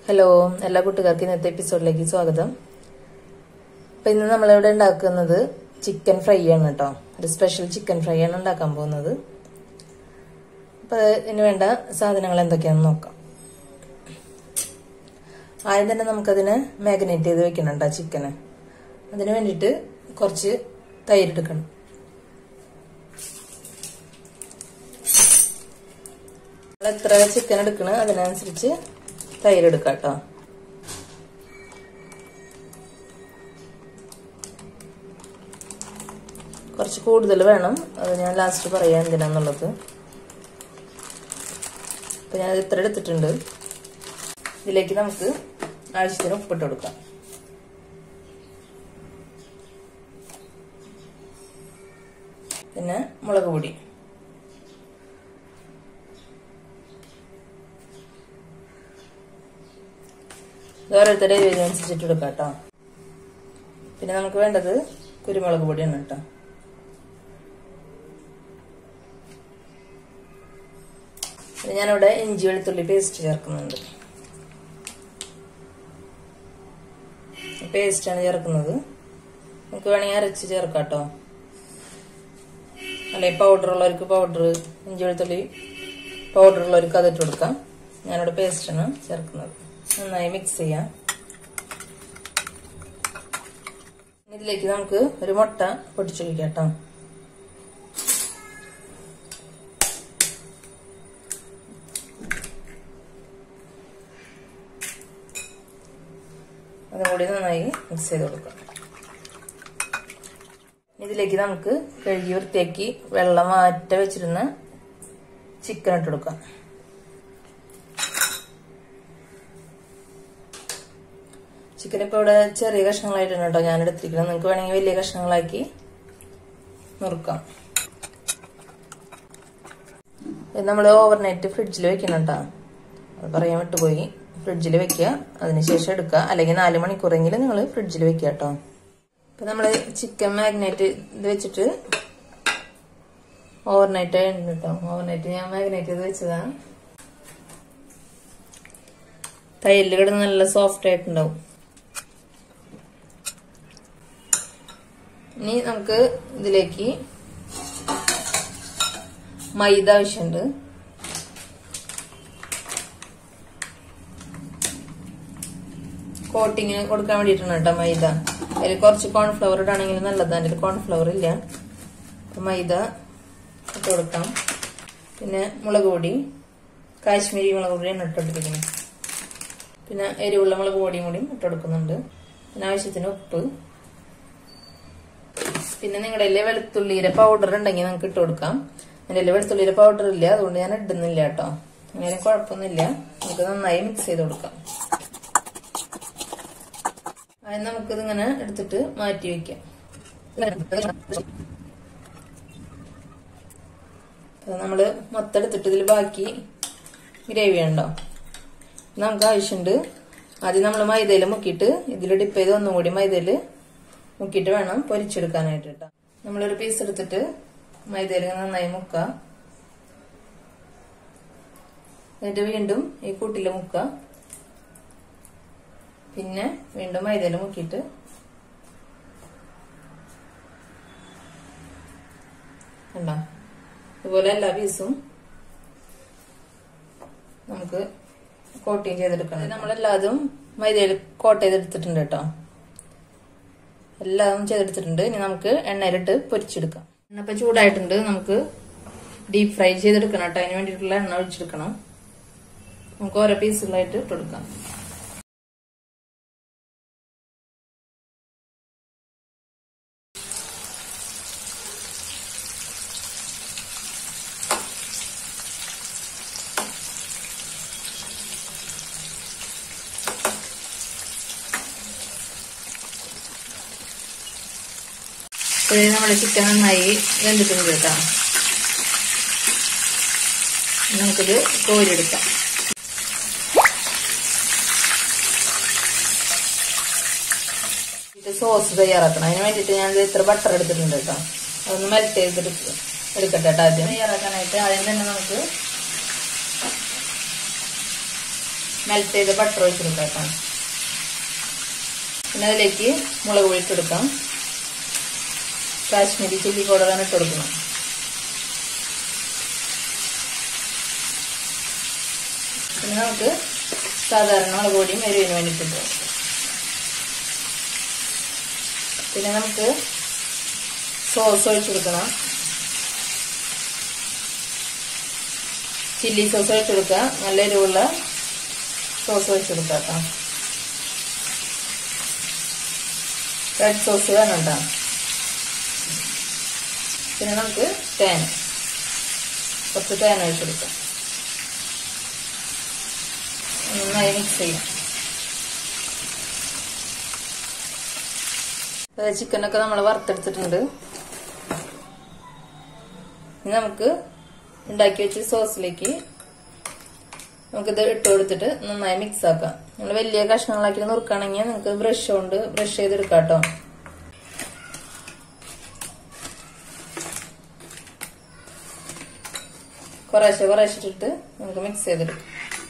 hello എല്ലാ കൂട്ടുകാർക്കും ഇന്നത്തെ എപ്പിസോഡിലേക്ക് സ്വാഗതം അപ്പൊ ഇന്ന് നമ്മളിവിടെ ഉണ്ടാക്കുന്നത് ചിക്കൻ ഫ്രൈ ആണ് കേട്ടോ ഒരു സ്പെഷ്യൽ ചിക്കൻ ഫ്രൈ ആണ് ഉണ്ടാക്കാൻ പോകുന്നത് അപ്പൊ ഇതിന് വേണ്ട സാധനങ്ങൾ എന്തൊക്കെയാണെന്ന് നോക്കാം ആദ്യം തന്നെ നമുക്കതിനെ മാഗ്നേറ്റ് ചെയ്ത് വെക്കണം കേട്ടോ ചിക്കന് അതിന് വേണ്ടിയിട്ട് കുറച്ച് തൈര് എടുക്കണം നമ്മൾ എത്ര ചിക്കൻ എടുക്കണ അതിനനുസരിച്ച് തൈര് എടുക്കാം കേട്ടോ കുറച്ച് കൂടുതൽ വേണം അത് ഞാൻ ലാസ്റ്റ് പറയാം എന്തിനാന്നുള്ളത് അപ്പൊ ഞാൻ ഇത്ര എടുത്തിട്ടുണ്ട് ഇതിലേക്ക് നമുക്ക് ആവശ്യത്തിന് ഉപ്പിട്ട് കൊടുക്കാം പിന്നെ മുളക് പൊടി ഇത് ഓരോരുത്തരുടെ എരിവിനനുസരിച്ചിട്ട് എടുക്കാം കേട്ടോ പിന്നെ നമുക്ക് വേണ്ടത് കുരുമുളക് പൊടിയാണ് കേട്ടോ പിന്നെ ഞാനിവിടെ ഇഞ്ചി വെളുത്തുള്ളി പേസ്റ്റ് ചേർക്കുന്നുണ്ട് പേസ്റ്റാണ് ചേർക്കുന്നത് നമുക്ക് വേണമെങ്കിൽ അരച്ച് ചേർക്കാം കേട്ടോ അല്ലെ പൗഡർ ഉള്ളവർക്ക് പൗഡർ ഇഞ്ചി വെളുത്തുള്ളി പൗഡർ ഉള്ളവർക്ക് അതിട്ട് കൊടുക്കാം ഞാനിവിടെ പേസ്റ്റാണ് ചേർക്കുന്നത് നന്നായി മിക്സ് ചെയ്യാം ഇതിലേക്ക് നമുക്ക് ഒരു മുട്ട പൊട്ടിച്ചൊഴിക്കാം കേട്ടോ അതും കൂടി നന്നായി മിക്സ് ചെയ്ത് കൊടുക്കാം ഇതിലേക്ക് നമുക്ക് കഴുകി വൃത്തിയാക്കി വെള്ളം മാറ്റ വെച്ചിരുന്ന ചിക്കൻ ഇട്ട് കൊടുക്കാം ചിക്കൻ ഇപ്പോൾ ഇവിടെ ചെറിയ കഷ്ണങ്ങളായിട്ടാണ് കേട്ടോ ഞാൻ എടുത്തിരിക്കുന്നത് നിങ്ങൾക്ക് വേണമെങ്കിൽ വലിയ കഷ്ണങ്ങളാക്കി നുറുക്കാം ഇത് നമ്മൾ ഓവർനൈറ്റ് ഫ്രിഡ്ജിൽ വെക്കണം കേട്ടോ അത് പറയാൻ വിട്ടുപോയി ഫ്രിഡ്ജിൽ വെക്കുക അതിനുശേഷം എടുക്കുക അല്ലെങ്കിൽ നാല് മണിക്കൂറെങ്കിലും നിങ്ങൾ ഫ്രിഡ്ജിൽ വെക്കുക കേട്ടോ ഇപ്പൊ നമ്മൾ ചിക്കൻ മാഗ്നേറ്റ് ഇത് വെച്ചിട്ട് ഓവർനൈറ്റ് ആയിട്ടുണ്ട് കേട്ടോ ഓവർനൈറ്റ് ഞാൻ മാഗ്നേറ്റ് ചെയ്ത് വെച്ചതാണ് തൈരിൽ കിടന്ന് നല്ല സോഫ്റ്റ് ആയിട്ടുണ്ടാവും ഇനി നമുക്ക് ഇതിലേക്ക് മൈദ ആവശ്യമുണ്ട് കോട്ടിങ്ങിന് കൊടുക്കാൻ വേണ്ടിയിട്ടാണ് കേട്ടോ മൈദ അതിൽ കുറച്ച് കോൺഫ്ലവർ ഇടാണെങ്കിൽ നല്ലതാണ് അതിൽ കോൺഫ്ലവർ ഇല്ല അപ്പൊ മൈദ ഇട്ട് കൊടുക്കാം പിന്നെ മുളക് പൊടി കാശ്മീരി മുളക് പൊടിയാണ് ഇട്ടിട്ടിരിക്കുന്നത് പിന്നെ എരിവുള്ള മുളക് പൊടിയും കൂടി ഇട്ടെടുക്കുന്നുണ്ട് പിന്നെ ആവശ്യത്തിന് ഉപ്പ് പിന്നെ നിങ്ങളുടെ കയ്യിൽ വെളുത്തുള്ളിയുടെ പൗഡർ ഉണ്ടെങ്കിൽ നമുക്ക് ഇട്ട് കൊടുക്കാം എൻ്റെ കയ്യിൽ വെളുത്തുള്ളിയുടെ പൗഡർ ഇല്ല അതുകൊണ്ട് ഞാൻ ഇടുന്നില്ല കേട്ടോ അങ്ങനെ കുഴപ്പമൊന്നുമില്ല നമുക്ക് നന്നായി മിക്സ് ചെയ്ത് കൊടുക്കാം അത് നമുക്കിത് ഇങ്ങനെ എടുത്തിട്ട് മാറ്റി വെക്കാം നമ്മള് മൊത്തം എടുത്തിട്ട് ഇതിൽ ബാക്കി ഗ്രേവി ഉണ്ടോ നമുക്ക് ആവശ്യമുണ്ട് ആദ്യം നമ്മൾ മൈദയിൽ മുക്കിയിട്ട് ഇതിൽ ഡിപ്പ് ചെയ്ത് ഒന്നും കൂടി മൈദയിൽ മുക്കിയിട്ട് വേണം പൊരിച്ചെടുക്കാനായിട്ട് കേട്ടോ നമ്മളൊരു പീസ് എടുത്തിട്ട് മൈദയിൽ നന്നായി മുക്കുക എന്നിട്ട് വീണ്ടും ഈ കൂട്ടിൽ മുക്കുക പിന്നെ വീണ്ടും മൈദയിൽ മുക്കിയിട്ട് കണ്ടോ ഇതുപോലെ എല്ലാ പീസും നമുക്ക് കോട്ടിങ് ചെയ്തെടുക്കണം നമ്മളെല്ലാതും മൈദയിൽ കോട്ട് ചെയ്തെടുത്തിട്ടുണ്ട് കേട്ടോ എല്ലാം ചെയ്തെടുത്തിട്ടുണ്ട് ഇനി നമുക്ക് എണ്ണയിലിട്ട് പൊരിച്ചെടുക്കാം എണ്ണ ഇപ്പൊ ചൂടായിട്ടുണ്ട് നമുക്ക് ഡീപ് ഫ്രൈ ചെയ്തെടുക്കണം കേട്ടോ അതിന് വേണ്ടിയിട്ടുള്ള എണ്ണ ഒഴിച്ചെടുക്കണം നമുക്ക് ഓരോ പീസുകളായിട്ട് ഇട്ടെടുക്കാം നമ്മുടെ ചിക്കൻ നന്നായി വെന്തിട്ടുണ്ട് കേട്ടോ നമുക്കിത് കോരിയെടുക്കാം ഇത് സോസ് തയ്യാറാക്കണം അതിന് വേണ്ടിയിട്ട് ഞാൻ ഇത്ര ബട്ടർ എടുത്തിട്ടുണ്ട് കേട്ടോ അതൊന്ന് മെൽറ്റ് ചെയ്തെടുക്കുക എടുക്കട്ടെ കേട്ടോ ആദ്യം തയ്യാറാക്കാനായിട്ട് ആദ്യം തന്നെ നമുക്ക് മെൽറ്റ് ചെയ്ത ബട്ടർ ഒഴിച്ച് കൊടുക്കാം പിന്നെ അതിലേക്ക് മുളക് പൊടി ഇട്ടെടുക്കാം കാശ്മീരി ചില്ലി പൗഡറാണ് ഇട്ട് കൊടുക്കണം പിന്നെ നമുക്ക് സാധാരണ മുളക് പൊടിയും എരിവിന് വേണ്ടിയിട്ടുണ്ട് പിന്നെ നമുക്ക് സോസ് ഒഴിച്ചു കൊടുക്കണം ചില്ലി സോസ് ഒഴിച്ചു കൊടുക്കുക നല്ല എരിവുള്ള സോസ് ഒഴിച്ചു കൊടുക്കാം കേട്ടോ റെഡ് സോസ് വേണം കേട്ടോ പിന്നെ നമുക്ക് തേൻ കുറച്ച് തേൻ ഒഴിച്ചു കൊടുക്കാം നന്നായി മിക്സ് ചെയ്യാം ചിക്കനൊക്കെ നമ്മൾ വറുത്തെടുത്തിട്ടുണ്ട് ഇനി നമുക്ക് ഉണ്ടാക്കി വെച്ച സോസിലേക്ക് നമുക്കിത് ഇട്ട് കൊടുത്തിട്ട് നന്നായി മിക്സ് ആക്കാം നിങ്ങൾ വലിയ കഷ്ണങ്ങളാക്കി നുറുക്കുകയാണെങ്കിൽ നിങ്ങൾക്ക് ബ്രഷ് കൊണ്ട് ബ്രഷ് ചെയ്തെടുക്കാം കേട്ടോ കുറേശ്ശെ കുറേശ്ശെ ഇട്ടിട്ട് നമുക്ക് മിക്സ് ചെയ്തെടുക്കാം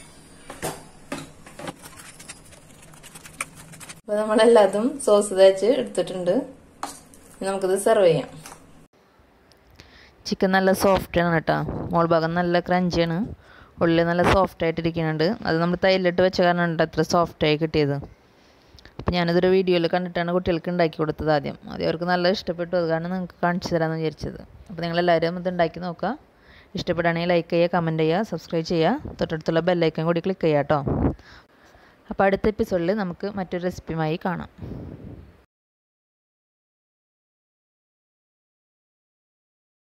അപ്പൊ നമ്മളെല്ലാതും സോസ് തേച്ച് എടുത്തിട്ടുണ്ട് നമുക്കിത് സെർവ് ചെയ്യാം ചിക്കൻ നല്ല സോഫ്റ്റ് ആണ് കേട്ടോ മോൾ ഭാഗം നല്ല ക്രഞ്ചിയാണ് ഉള്ളിൽ നല്ല സോഫ്റ്റ് ആയിട്ട് ഇരിക്കുന്നുണ്ട് അത് നമ്മൾ തൈലിട്ട് വെച്ച കാരണം അത്ര സോഫ്റ്റ് ആയി കിട്ടിയത് അപ്പം ഞാനിതൊരു വീഡിയോയിൽ കണ്ടിട്ടാണ് കുട്ടികൾക്ക് ഉണ്ടാക്കി കൊടുത്തത് ആദ്യം ആദ്യം അവർക്ക് നല്ല ഇഷ്ടപ്പെട്ടു അത് കാരണം നിങ്ങൾക്ക് കാണിച്ചു തരാമെന്ന് വിചാരിച്ചത് അപ്പോൾ നിങ്ങളെല്ലാവരും ഇത് ഉണ്ടാക്കി നോക്കുക ഇഷ്ടപ്പെടുകയാണെങ്കിൽ ലൈക്ക് ചെയ്യുക കമൻറ്റ് ചെയ്യുക സബ്സ്ക്രൈബ് ചെയ്യുക തൊട്ടടുത്തുള്ള ബെല്ലൈക്കൻ കൂടി ക്ലിക്ക് ചെയ്യുക കേട്ടോ അപ്പോൾ അടുത്ത എപ്പിസോഡിൽ നമുക്ക് മറ്റൊരു റെസിപ്പിയുമായി കാണാം